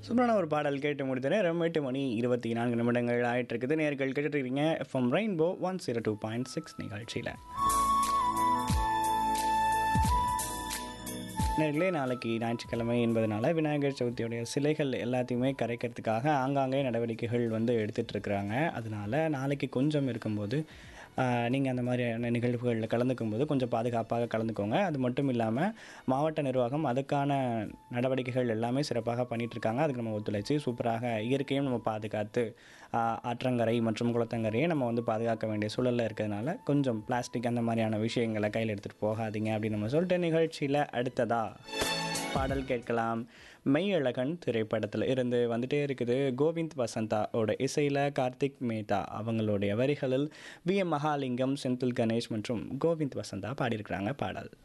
சூப்பரான ஒரு பாடல் கேட்டு முடித்த நேரம் எட்டு மணி இருபத்தி நான்கு நிமிடங்கள் ஆயிட்டு இருக்குது நேர்கள் கேட்டுட்டு இருக்கீங்க FM rainbow one zero two point six நிகழ்ச்சியில் நேர்களே நாளைக்கு ஞாயிற்றுக்கிழமை என்பதனால விநாயகர் சதுர்த்தியுடைய சிலைகள் எல்லாத்தையுமே கரைக்கிறதுக்காக ஆங்காங்கே நடவடிக்கைகள் வந்து எடுத்துகிட்டு இருக்கிறாங்க அதனால நாளைக்கு கொஞ்சம் இருக்கும்போது நீங்கள் அந்த மாதிரியான நிகழ்வுகளில் கலந்துக்கும் போது கொஞ்சம் பாதுகாப்பாக கலந்துக்கோங்க அது மட்டும் இல்லாமல் மாவட்ட நிர்வாகம் அதுக்கான நடவடிக்கைகள் எல்லாமே சிறப்பாக பண்ணிட்டு இருக்காங்க அதுக்கு நம்ம ஒத்துழைச்சி சூப்பராக இயற்கையும் நம்ம பாதுகாத்து ஆஹ், ஆற்றங்கரை மற்றும் குளத்தங்கரையை நம்ம வந்து பாதுகாக்க வேண்டிய சூழலில் இருக்கிறதுனால கொஞ்சம் பிளாஸ்டிக் அந்த மாதிரியான விஷயங்களை கையில் எடுத்துகிட்டு போகாதீங்க அப்படின்னு நம்ம சொல்லிட்டு நிகழ்ச்சியில் அடுத்ததா பாடல் கேட்கலாம் மெய்யழகன் திரைப்படத்தில் இருந்து வந்துட்டே இருக்குது கோவிந்த் வசந்தா ஓட இசையில் கார்த்திக் மேத்தா அவங்களுடைய வரிகளில் வி எம் மகாலிங்கம் செந்தில் கணேஷ் மற்றும் கோவிந்த் வசந்தா பாடியிருக்கிறாங்க பாடல்